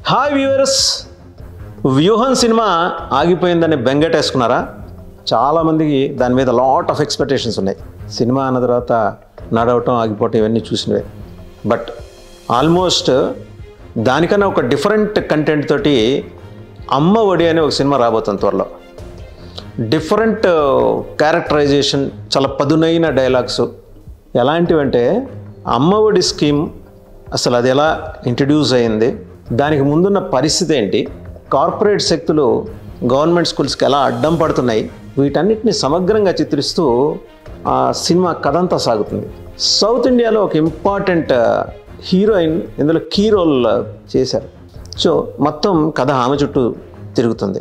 hi viewers Vyuham cinema ఆగిపోయిందని బెంగటేసుకున్నారా చాలామందికి దాని మీద లాట్ ఆఫ్ ఎక్స్పెక్టేషన్స్ ఉన్నాయి సినిమా అన్న తర్వాత నడవటం ఆగిపోవటం ఇవన్నీ చూసినవే బట్ ఆల్మోస్ట్ దానికన్నా ఒక డిఫరెంట్ కంటెంట్ తోటి అమ్మ ఒడి అనే ఒక సినిమా రాబోతుంది త్వరలో డిఫరెంట్ క్యారెక్టరైజేషన్ చాలా పదునైన డైలాగ్స్ ఎలాంటివంటే అమ్మ ఒడి స్కీమ్ అసలు అది ఎలా ఇంట్రడ్యూస్ అయింది దానికి ముందున్న పరిస్థితి ఏంటి కార్పొరేట్ శక్తులు గవర్నమెంట్ స్కూల్స్కి ఎలా అడ్డం పడుతున్నాయి వీటన్నిటిని సమగ్రంగా చిత్రిస్తూ ఆ సినిమా కథ అంతా సాగుతుంది సౌత్ ఇండియాలో ఒక ఇంపార్టెంట్ హీరోయిన్ ఇందులో కీ రోల్ చేశారు సో మొత్తం కథ ఆమె చుట్టూ తిరుగుతుంది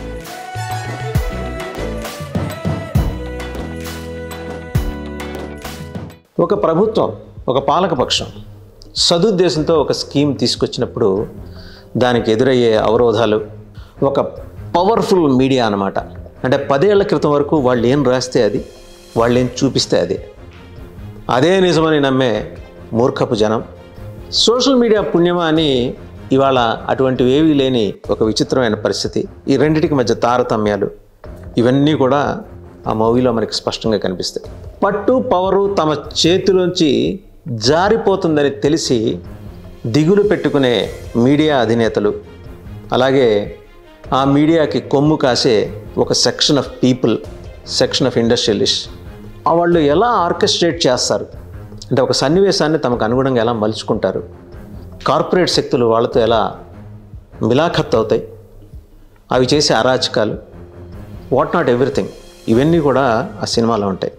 ఒక ప్రభుత్వం ఒక పాలకపక్షం సదుద్దేశంతో ఒక స్కీమ్ తీసుకొచ్చినప్పుడు దానికి ఎదురయ్యే అవరోధాలు ఒక పవర్ఫుల్ మీడియా అన్నమాట అంటే పదేళ్ల క్రితం వరకు వాళ్ళు ఏం రాస్తే అది వాళ్ళు ఏం చూపిస్తే అది అదే నిజమని నమ్మే మూర్ఖపు జనం సోషల్ మీడియా పుణ్యమా అని ఇవాళ అటువంటివి ఏవీ లేని ఒక విచిత్రమైన పరిస్థితి ఈ రెండిటికి మధ్య తారతమ్యాలు ఇవన్నీ కూడా ఆ మూవీలో మనకి స్పష్టంగా కనిపిస్తాయి పట్టు పవరు తమ చేతిలోంచి జారిపోతుందని తెలిసి దిగులు పెట్టుకునే మీడియా అధినేతలు అలాగే ఆ మీడియాకి కొమ్ము కాసే ఒక section of people section of industrialist ఆ వాళ్ళు ఎలా ఆర్కెస్ట్రేట్ చేస్తారు అంటే ఒక సన్నివేశాన్ని తమకు అనుగుణంగా ఎలా మలుచుకుంటారు కార్పొరేట్ శక్తులు వాళ్ళతో ఎలా మిలాఖత్ అవుతాయి అవి చేసే అరాచకాలు వాట్ నాట్ ఎవ్రీథింగ్ ఇవన్నీ కూడా ఆ సినిమాలో ఉంటాయి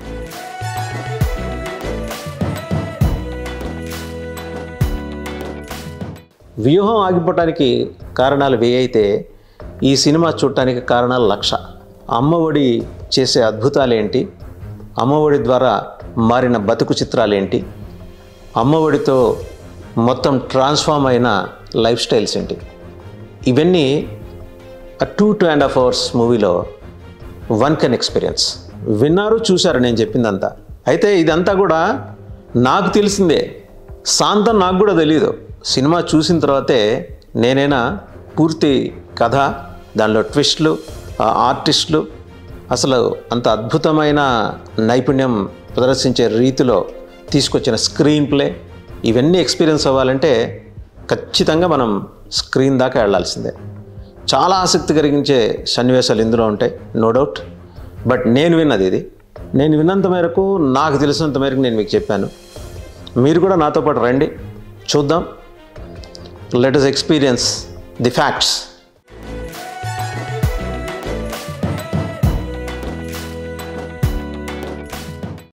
వ్యూహం ఆగిపోవటానికి కారణాలు వే అయితే ఈ సినిమా చూడటానికి కారణాలు లక్ష అమ్మఒడి చేసే అద్భుతాలేంటి అమ్మఒడి ద్వారా మారిన బతుకు చిత్రాలేంటి అమ్మఒడితో మొత్తం ట్రాన్స్ఫార్మ్ అయిన లైఫ్ స్టైల్స్ ఏంటి ఇవన్నీ two two and half hours మూవీలో వన్ కెన్ ఎక్స్పీరియన్స్ విన్నారు చూశారు నేను చెప్పిందంతా అయితే ఇదంతా కూడా నాకు తెలిసిందే శాంతం నాకు కూడా తెలియదు సినిమా చూసిన తర్వాతే నేనైనా పూర్తి కథ దానిలో ట్విస్ట్లు ఆ ఆర్టిస్టులు అసలు అంత అద్భుతమైన నైపుణ్యం ప్రదర్శించే రీతిలో తీసుకొచ్చిన స్క్రీన్ ప్లే ఇవన్నీ ఎక్స్పీరియన్స్ అవ్వాలంటే ఖచ్చితంగా మనం స్క్రీన్ దాకా వెళ్ళాల్సిందే చాలా ఆసక్తి కలిగించే సన్నివేశాలు ఇందులో ఉంటాయి నో డౌట్ బట్ నేను విన్నది ఇది నేను విన్నంత మేరకు నాకు తెలిసినంత మేరకు నేను మీకు చెప్పాను మీరు కూడా నాతో పాటు రండి చూద్దాం let us experience the facts